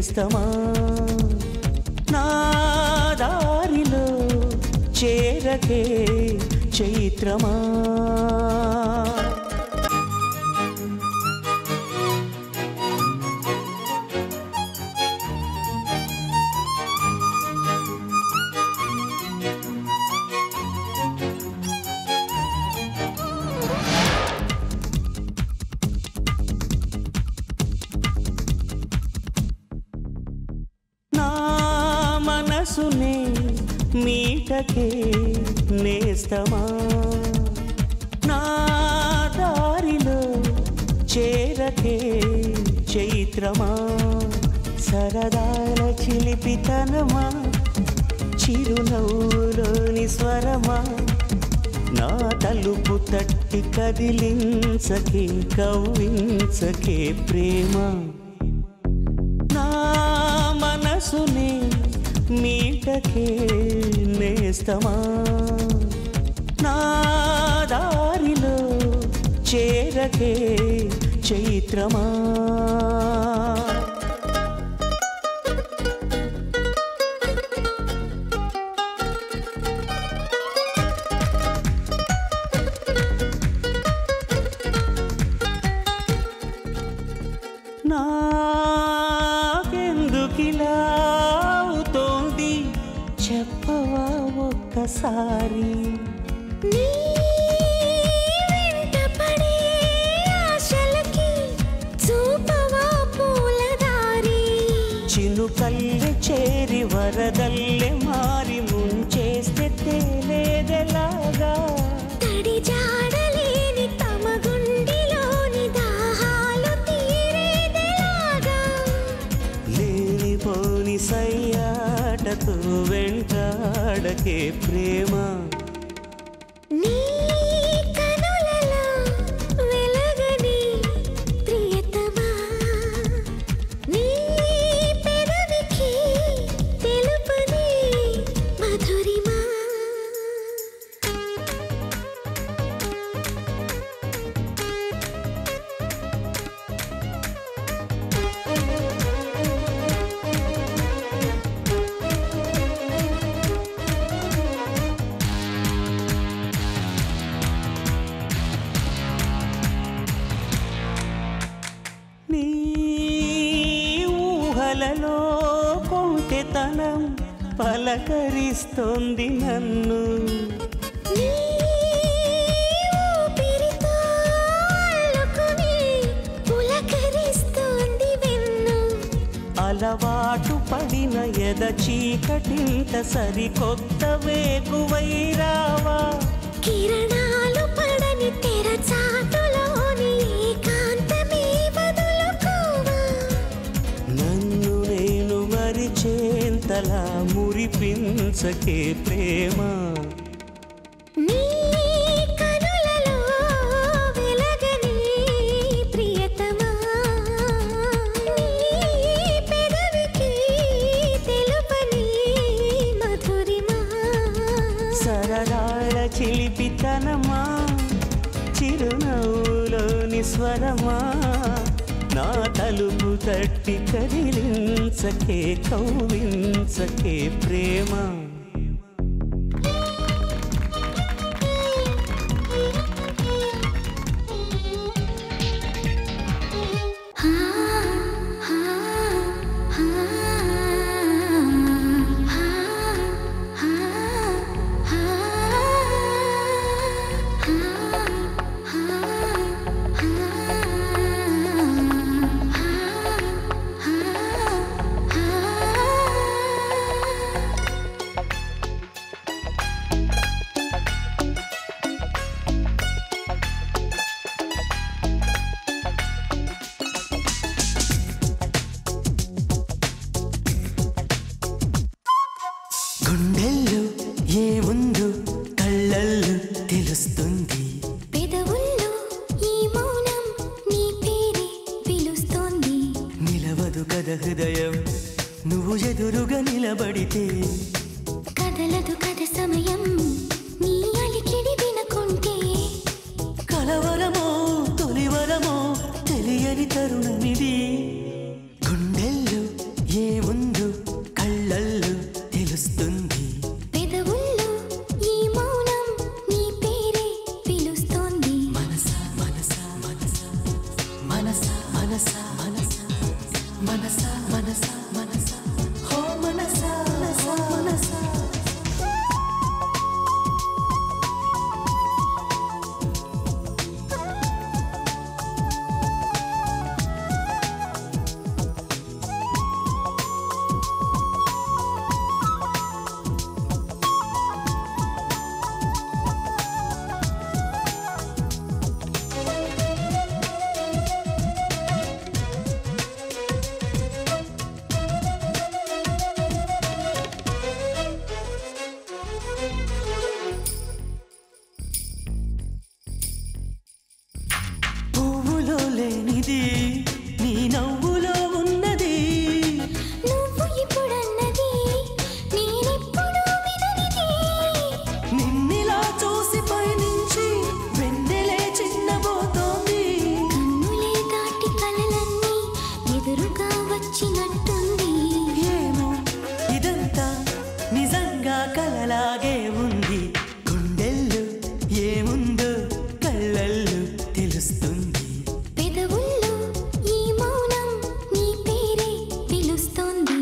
నేస్తమా నా దారిలో చేరకే చైత్రమా నా మనసునే మీటకే నేస్తమా నా దారిలో చేరకే చైత్రమా సరదాల చిలిపితనమా చిరునవ్వులోని స్వరమా నా తలుపు తట్టి కదిలించకే కవ్వించకే ప్రేమ నా మనసునే మీటకే నేస్తమా నా దారిలో చేరకే చైత్రమా నాకెందుకిలా అవుతోంది చెప్పవా ఒక్కసారి నీ వెంట పడే ఆశలకి చూపవా పూలదారి చినుకల్లె చేరి వరదల్లె మారి ముంచేస్తే తేలేదెలాగా తడి జాడలేని తమ గుండెలోని దాహాలు తీరేదెలాగా లేనిపోని సయ్యాటతో వెంటాడకే ప్రేమ నీ కనులలో వెలగని ప్రియతమా నీ పెదవికి తెలుపని మధురిమా నీ ఊహలలో కొంటెతనం పలకరిస్తోంది నన్ను నీ ఊపిరితో అల్లుకుని పులకరిస్తోంది వెన్ను అలవాటు పడిన ఎద చీకటింత సరికొత్త వేగువైరావా కిరణాలు పడని తెర చాటులోని ఏకాంతమే వదులుకోవా నన్ను నేను మరిచేంతలా మురిపించకే ప్రేమ నీ కనులలో వెలగని ప్రియతమా నీ పెదవికి తెలుపని మధురిమా సరదాల చిలిపితనమా చిరునవ్వులోని స్వరమా నా తలుపు తట్టి కదిలించకే కౌవించకే ప్రేమ ఉన్నది నీ నవ్వులో ఉన్నది నువ్వు ఇప్పుడన్నది నేనెప్పుడు విననిది నిన్నిలా చూసి పైనుంచి వెన్నెలే చిన్నబోతోంది కన్నులే దాటి కలలన్నీ ఎదురుగా వచ్చినట్టుంది ఏమో ఇదంతా నిజంగా కలలాగే ఉంది గుండెల్లో ఏముందో కళ్ళల్లో తెలుస్తుంది పెదవుల్లో ఈ మౌనం నీ పేరే పిలుస్తోంది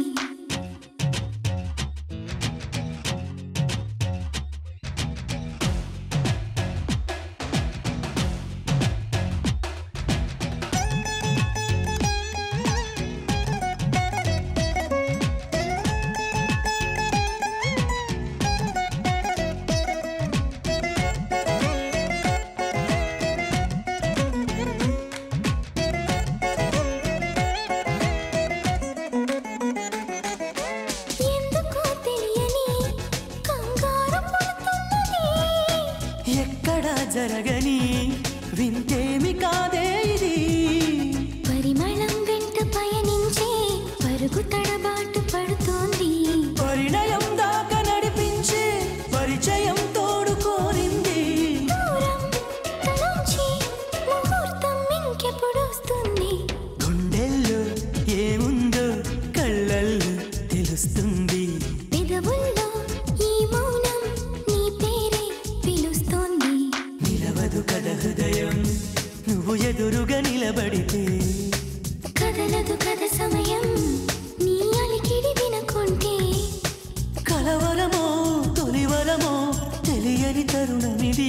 ఎందుకో తెలియని కంగారు పడుతున్నది ఎక్కడా జరగని వింతేమి కాదే ఇది పరిమళం వెంట పయనించే పరుగు తడబాటు పడుతోంది పరిణయం దాకా నడిపించే పరిచయం తోడు కోరింది దూరం తలంచి ముహూర్తం ఇంకెప్పుడు వస్తుంది గుండెల్లో ఏముందో కళ్ళల్లో తెలుస్తుంది పెదవుల్లో ఈ మౌనం నీ పేరే పిలుస్తోంది నిలవదు కథ హృదయం నువ్వు ఎదురుగా నిలబడితే కదలదు కథ సమయం నీ అలికిడి వినకుంటే కలవరమో తొలివరమో తెలియని తరుణమిది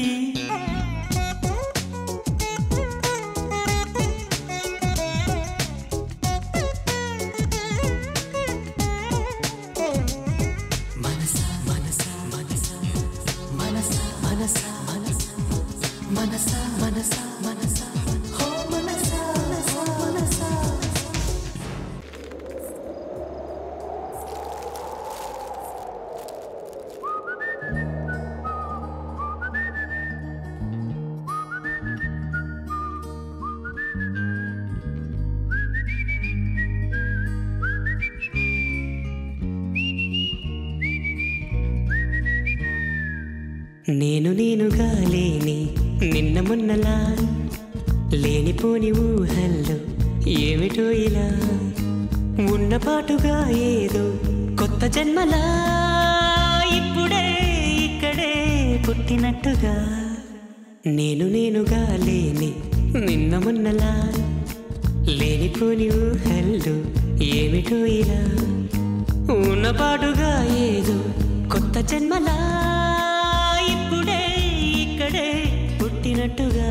మనసా మనసా మనసా మనసా మనసా మనసా మనసా మనసా మనసా హో మనసా మనసా మనసా నేను నేనుగా లేని నిన్న మొన్నలా లేనిపోని ఊహల్లో ఏమిటో ఇలా ఉన్నపాటుగా ఏదో కొత్త జన్మలా ఇప్పుడే ఇక్కడే పుట్టినట్టుగా నేను నేనుగా లేని నిన్న మొన్నలా లేనిపోని ఊహల్లో ఏమిటో ఇలా ఉన్నపాటుగా ఏదో కొత్త జన్మలా ఇప్పుడే ఇక్కడే పుట్టినట్టుగా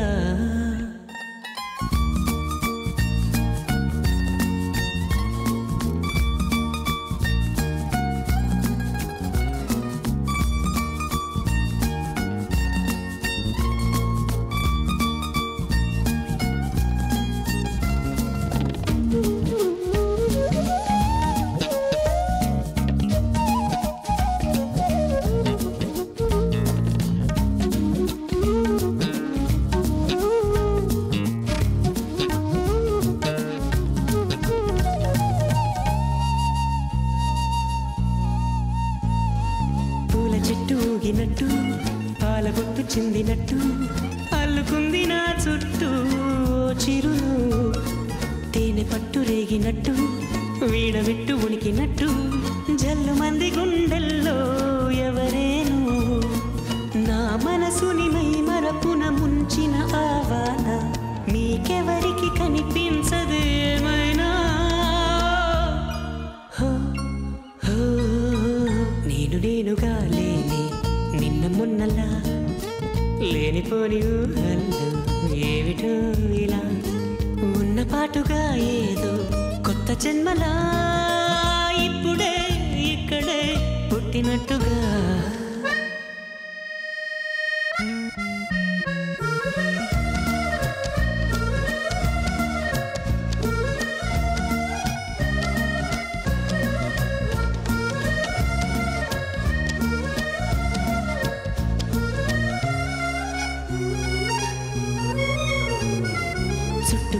పూల చెట్టు ఊగినట్టు పాల బొట్టు చిందినట్టు అల్లుకుంది నా చుట్టూ ఓ చిరును తేనె పట్టు రేగినట్టు వీడవిట్టు ఉనికినట్టు జల్లు మంది గుండెల్లో ఎవరేను నా మనసుని మై మరపున ముంచిన ఆవాన మీకెవరికి కనిపించదు ఏమైనా హో, హో, నేను నేనుగా లేని నిన్న మొన్నలా లేనిపోని ఊహల్లో ఏమిటో ఇలా ఉన్న పాటుగా ఏదో కొత్త జన్మలా ఇప్పుడే ఇక్కడే పుట్టినట్టుగా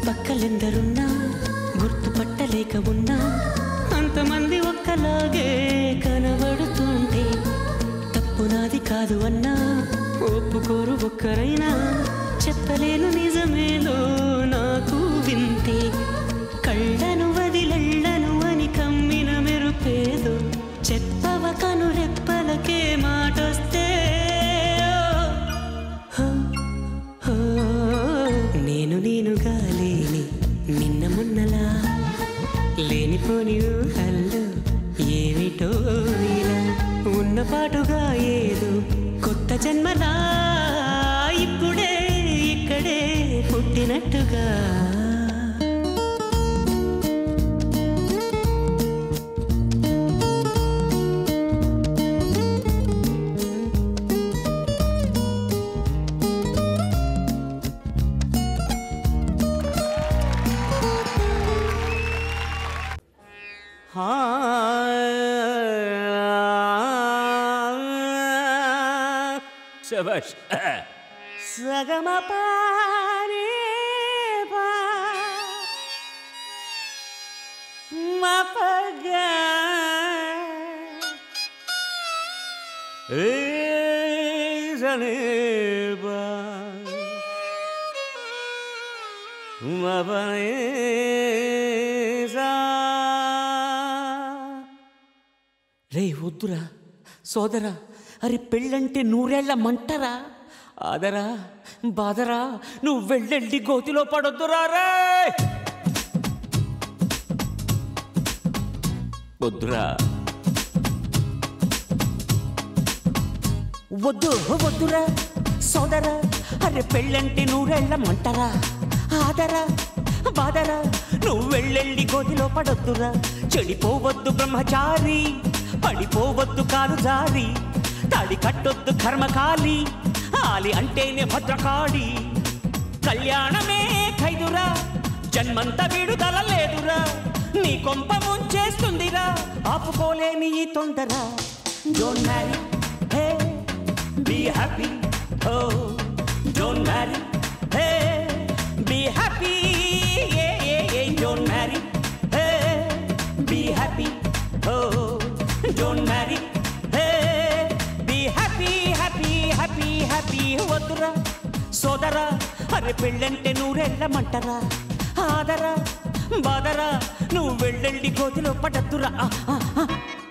చుట్టుపక్కలెందరున్నా గుర్తుపట్టలేక ఉన్నా అంతమంది ఒక్కలాగే కనబడుతుంటే తప్పు నాది కాదు అన్నా ఒప్పుకోరు ఒక్కరైనా చెప్పలేను నిజమేదో నాకు వింతే కళ్ళను వదిలెళ్ళను అని కమ్మిన మెరుపేదో చెప్పవ కను రెప్పలకే మాటొస్తే హో, హో, నేను నేనుగా లేని నిన్న మొన్నలా లేనిపోని ఊహల్లో ఏమిటో ఇలా ఉన్న పాటుగా ఏదో కొత్త జన్మలా ఇప్పుడే ఇక్కడే పుట్టినట్టుగా శబాష్ సగమ రే వద్దురా సోదరా అరే పెళ్ళంటే నూరేళ్ల మంటరా ఆదరా బాదరా నువ్వు వెళ్ళెళ్ళి గోతిలో పడొద్దురా రే వద్దురా వద్దు వద్దురా సోదరా అరే పెళ్ళంటే నూరేళ్ల మంటరా ఆదరా బాదరా నువ్వు వెళ్ళెళ్ళి గోతిలో పడొద్దురా చెడిపోవద్దు బ్రహ్మచారి పడిపోవద్దు కారు జారి తాడి కట్టొద్దు కర్మకాలి ఆలి అంటేనే భద్రకాళి కళ్యాణమే ఖైదురా జన్మంత విడుదల లేదురా నీ కొంప ముంచేస్తుందిరా ఆపుకోలేని ఈ తొందర don't marry hey be happy oh don't marry hey be happy ఏ ఏ ఏ don't marry hey be happy oh don't marry hey be happy happy happy happy వద్దురా సోదరా అరే పెళ్ళంటే నూరెళ్ళమంటరా ఆదరా బాదరా నువ్వు వెళ్ళెళ్ళి గోతిలో పడద్దురా ఆ, ఆ, ఆ.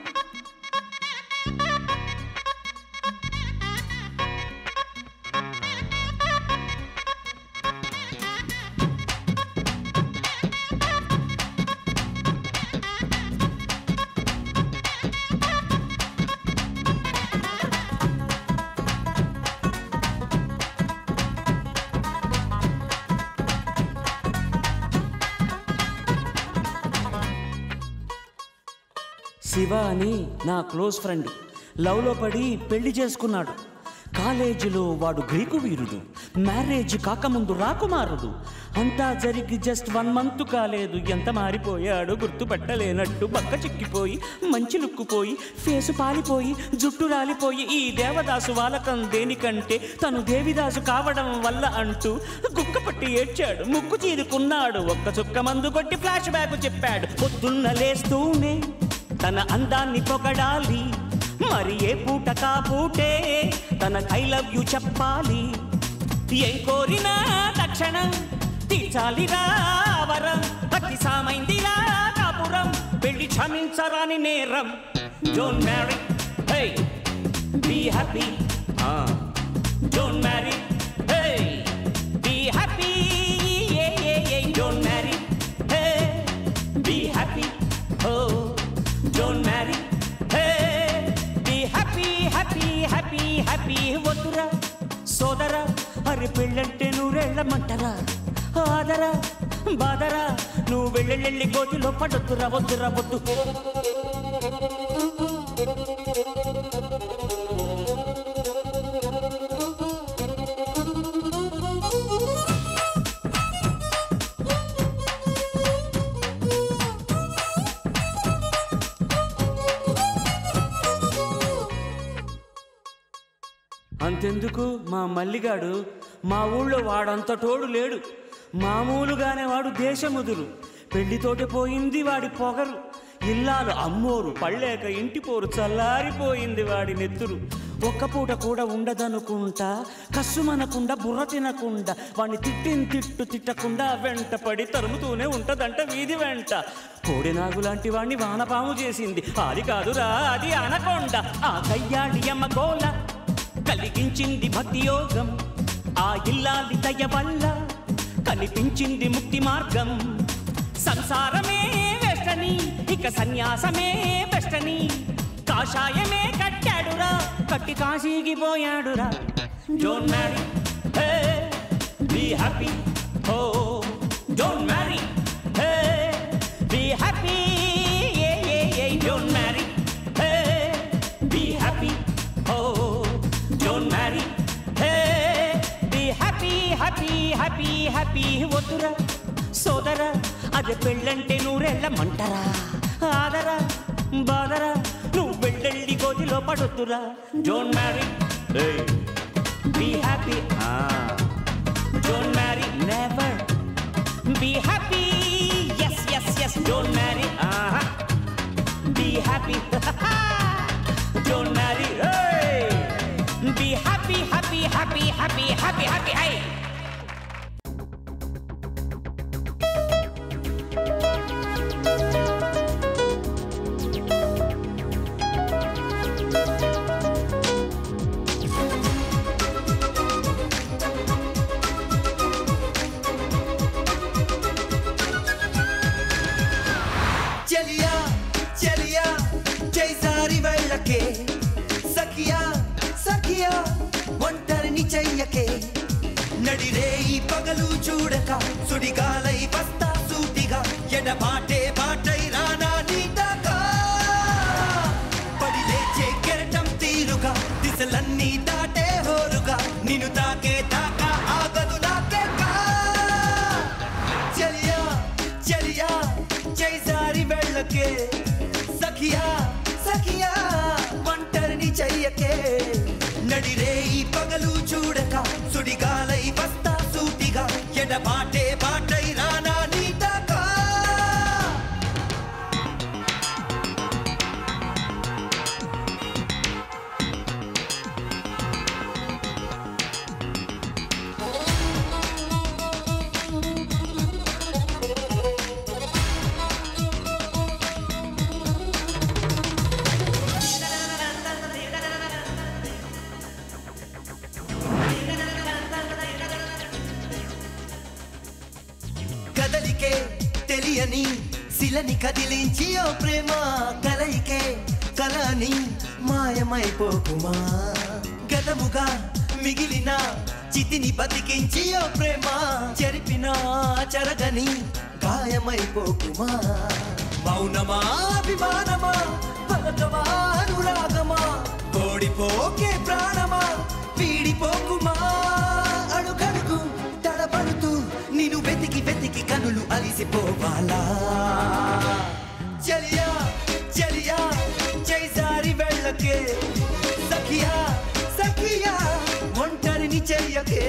శివ అని నా క్లోజ్ ఫ్రెండ్ లవ్లో పడి పెళ్లి చేసుకున్నాడు కాలేజీలో వాడు గ్రీకు వీరుడు మ్యారేజ్ కాకముందు రాకుమారుడు అంతా జరిగి జస్ట్ వన్ మంత్ కాలేదు ఎంత మారిపోయాడు గుర్తుపట్టలేనట్టు బక్క చిక్కిపోయి మంచి లుక్కుపోయి ఫేసు పాలిపోయి జుట్టు రాలిపోయి ఈ దేవదాసు వాలకం దేనికంటే తను దేవిదాసు కావడం వల్ల అంటూ కుక్క పట్టి ఏడ్చాడు ముక్కు చీరుకున్నాడు ఒక్క చుక్క మందు కొట్టి ఫ్లాష్ బ్యాక్ చెప్పాడు పొద్దున్న లేస్తూనే తన అందాన్ని పొగడాలి మరి ఏ పూట కా పూటే తన ఐ లవ్ యు చెప్పాలి ఏం కోరినా తక్షణ తీర్చాలిరా వరం అతి సామైందిరా కాపురం పెళ్లి క్షమించరాని నేరం don't marry hey be happy don't marry hey be happy ఏ ఏ ఏ don't marry hey be happy oh don't marry hey be happy happy happy happy వద్దురా సోదరా అరే పెళ్ళంటే నూరెళ్ళమంటరా ఆదరా బాదరా నువ్వు వెళ్ళెళ్ళి గోతిలో పడొద్దురా వద్దురా వద్దు అంతెందుకు మా మల్లిగాడు మా ఊళ్ళో వాడంత తోడు లేడు మామూలుగానే వాడు దేశముదురు పెళ్లితోటి పోయింది వాడి పొగరు ఇల్లాలు అమ్మోరు పళ్ళేక ఇంటి పోరు చల్లారిపోయింది వాడి నెత్తురు ఒక్క పూట కూడా ఉండదనుకుంటా కస్సుమనకుండా బుర్ర తినకుండా వాడిని తిట్టిన తిట్టు తిట్టకుండా వెంట పడి తరుముతూనే ఉంటదంట వీధి వెంట కోడినాగు లాంటి వాణ్ణి వానపాము చేసింది అది కాదురా అది అనకొండ ఆ కయ్యాళి అమ్మ గోల కలిగించింది భక్తి యోగం ఆ ఇల్లాలి దయ వల్ల కనిపించింది ముక్తి మార్గం సంసారమే వెస్టని ఇక సన్యాసమే బెస్టని కాషాయమే కట్టాడురా కట్టి కాశీకి పోయాడురా don't marry hey be happy oh don't marry hey be happy ఏ ఏ ఏ don't marry hey be happy oh don't marry hey be happy happy happy happy వద్దురా సోదరా అది పెళ్ళంటే నూరెళ్ళమంటరా ఆదరా బాదరా నువ్వు వెళ్ళెళ్ళి గోతిలో పడొద్దురా don't marry be happy don't marry never be happy yes yes yes don't marry be happy don't marry be happy happy happy happy happy happy హై చెలియా చెలియా జైసారి వెళ్ళకే సఖియా సఖియా ఒంటరిని చెయ్యకే నడిరే ఈ పగలు చూడక సుడిగాలై వస్తా సూటిగా ఎడబాటే బాటై రానా నీ దాకా పడి లేచే కెరటం తీరుగా దిశలన్నీ దాటే హోరుగా నిన్ను తాకే దాకా ఆగదు నాకే కా చలియా చలియా జైసారి వెళ్ళకే సఖియా సఖియా ఒంటరిని చెయ్యకే నడిరే ఈ పగలు చూడక సుడిగాలై వస్తా సూటిగా ఎడబాటే బాటై రానా నీ దాకా కదలికే తెలియని శిలని కదిలించి ఓ ప్రేమ కలయికే కలని మాయమైపోకుమా గతముగా మిగిలిన చితిని బతికించి ఓ ప్రేమ చెరిపిన చెరగని గాయమైపోకుమా మౌనమా అభిమానమా పలకమా అనురాగమా ఓడిపోకే ప్రాణమా వీడిపోకుమా అడుగడుగు తడబడుతూ నిన్ను వెతికి వెతికి కనులు అలిసిపోవాలా చలియా చలియా జైసారి వెళ్ళకే సఖియా సఖియా ఒంటరిని చెయ్యకే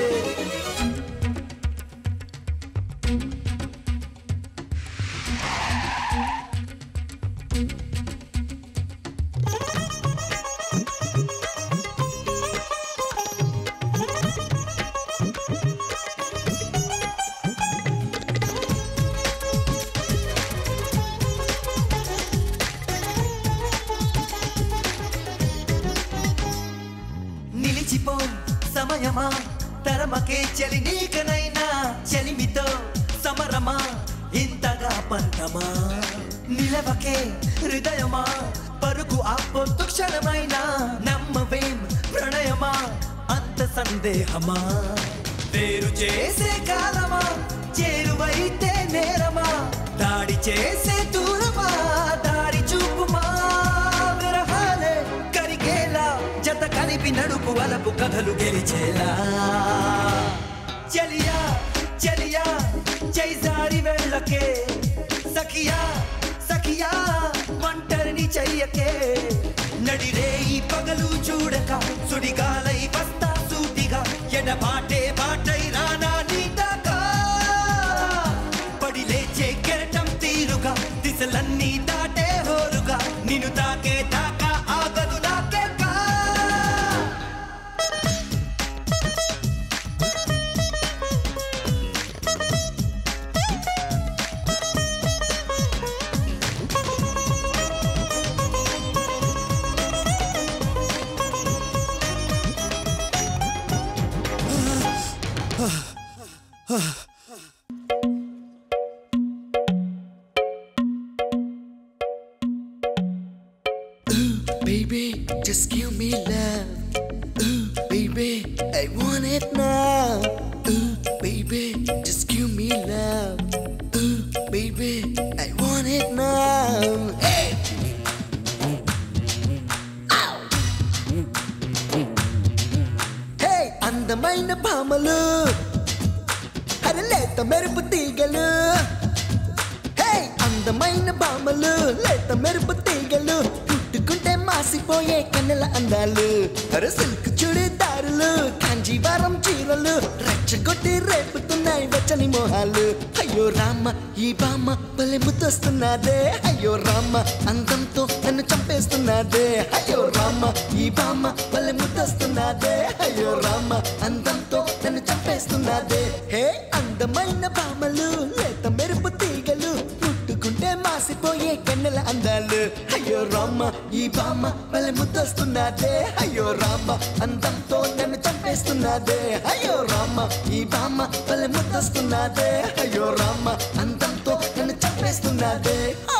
నిలిచిపో సమయమా తరమకే చలి నీకనైనా చలిమితో సమరమా ఇంతగా పంతమా నిలవకే హృదయమా పరుగు ఆపొద్దు క్షణమైనా నమ్మవేం ప్రణయమా అంత సందేహమా వేరు చేసే కాలమా చేరువైతే నేరమా దాడి చేసే దూరమా దారి చూపుమా విరహాలే కరిగేలా జత కలిపి నడుపు వలపు కథలు గెలిచేలా చలియా చలియా జైసారి వెళ్ళకే సఖియా సఖియా ఒంటరిని చెయ్యకే నడిరే ఈ పగలు చూడక సుడిగాలై వస్తా సూటిగా ఎడబాటే బాటై రానా నీ దాకా తాకే దాకా ఆగదు నాకేక Baby, just give me love. Ooh, baby, I want it now. Ooh, baby, just give me love. Ooh, baby, I want it now. Hey! Ow! Hey, అందమైన భామలు అరలేత మెరుపు తీగలు హే అందమైన బామలు లేత మెరుపు తీగలు పుట్టుకుంటే మాసిపోయే కన్నెల అందాలు అరే సిల్క్ చుడిదారులు కాంజీవరం చీరలు రెచ్చగొట్టి రేపుతున్నాయి వెచ్చని మొహాలు అయ్యో రామ ఈ బామ్మ భలే ముద్దొస్తున్నదే అయ్యో రామ అందంతో నన్ను చంపేస్తున్నదే అయ్యో రామ ఈ బామ్మ భలే ముద్దొస్తున్నదే అయ్యో రామ అందంతో నన్ను చంపేస్తున్నదే హే అందమైన బామలు లేత మెరుపు తీగలు ముట్టుకుంటే మాసిపోయే కన్నెల అందాలు అయ్యో రామ ఈ బామ్మ భలే ముద్దొస్తున్నదే అయ్యో రామ అందంతో నన్ను చంపేస్తున్నదే అయ్యో రామ ఈ బామ్మ భలే ముద్దొస్తున్నదే అయ్యో రామ అందంతో నన్ను చంపేస్తున్నదే ఓ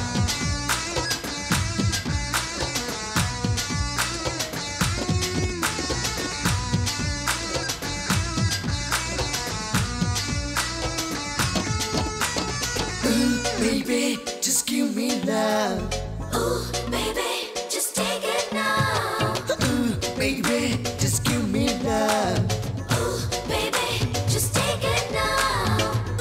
Baby, just give me love. Ooh, baby, just take it now. Ooh, baby, just give me love. Ooh, baby, just take it now.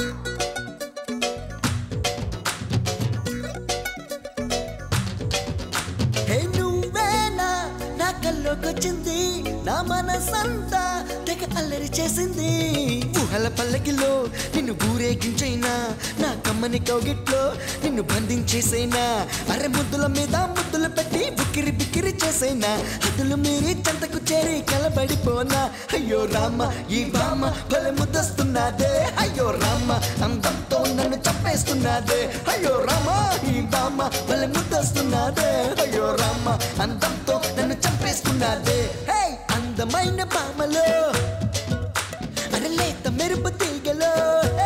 హే నువ్వేనా నా కల్లోకొచ్చింది నా మనసంతా తెగ అల్లరి చేసింది ఊహల పల్లకిలో నిన్ను ఊరేగించైనా నా కమ్మని కౌగిట్లో నిన్ను బంధించేసైనా అరె ముద్దుల మీద ముద్దులు పెట్టి బిక్కిరి బిక్కిరి చేసైనా అదులు మీరి చెంతకు చేరి కలబడిపోనా అయ్యో రామ ఈ బామ్మ భలే ముద్దస్తున్నదే అయ్యో రామ అందంతో నన్ను చంపేస్తున్నదే అయ్యో రామ ఈ బామ్మ భలే ముద్దస్తున్నదే అయ్యో రామ అందంతో నన్ను చంపేస్తున్నదే హే అందమైన బామలో అరలేత మెరుపు తీగలో హే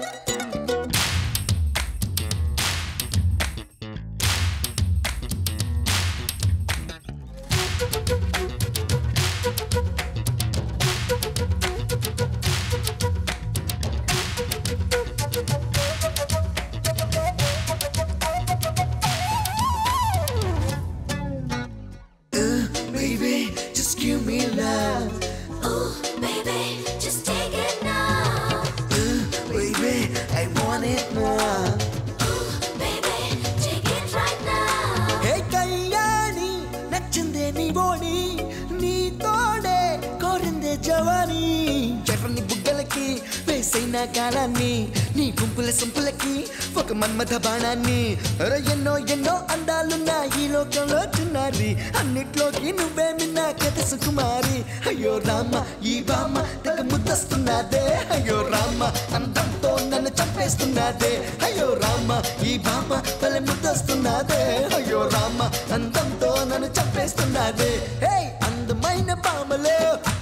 Ooh, baby, just give me love. Ooh, baby, just take it now. Ooh, baby, I want it now. Ooh, baby, take it right now. హే కళ్యాణి నచ్చిందే నీ బోడి నీ తోడే కోరిందే జవాని ఎర్రని బుగ్గలకి వేసైన కాలాన్ని నీ గుంపుల సొంపులకి ఒక మన్మథ బాణాన్ని అరే ఎన్నో ఎన్నో అందాలున్న ఈ లోకంలో చిన్నారి అన్నిట్లోకి నువ్వే మిన్నా కథ సుకుమారి అయ్యో రామ ఈ బామ్మ తెగ ముద్దస్తున్నదే అయ్యో రామ అందంతో నన్ను చంపేస్తున్నదే అయ్యో రామ ఈ బామ్మ భలే ముద్దస్తున్నదే అయ్యో రామ అందంతో నన్ను చంపేస్తున్నదే హే అందమైన బామలో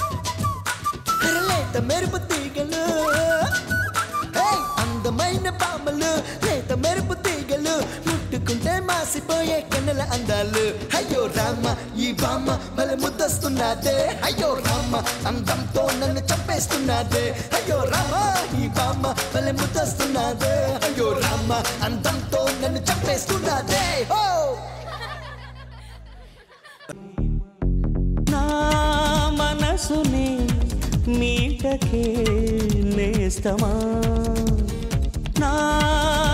లేత మెరుపు తీగలు హే అందమైన బామలు లేత మెరుపు తీగలు ముట్టుకుంటే మాసిపోయే కన్నెల అందాలు అయ్యో రామ ఈ బామ్మ భలే ముద్దస్తున్నదే అయ్యో రామ అందంతో నన్ను చంపేస్తున్నదే అయ్యో రామ ఈ బామ్మ భలే ముద్దస్తున్నదే అయ్యో రామ అందంతో నన్ను చంపేస్తున్నదే ఓ నా మనసుని మీటకే నేస్తమా నా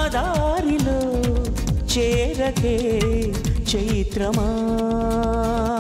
దారిలో చేరకే చైత్రమా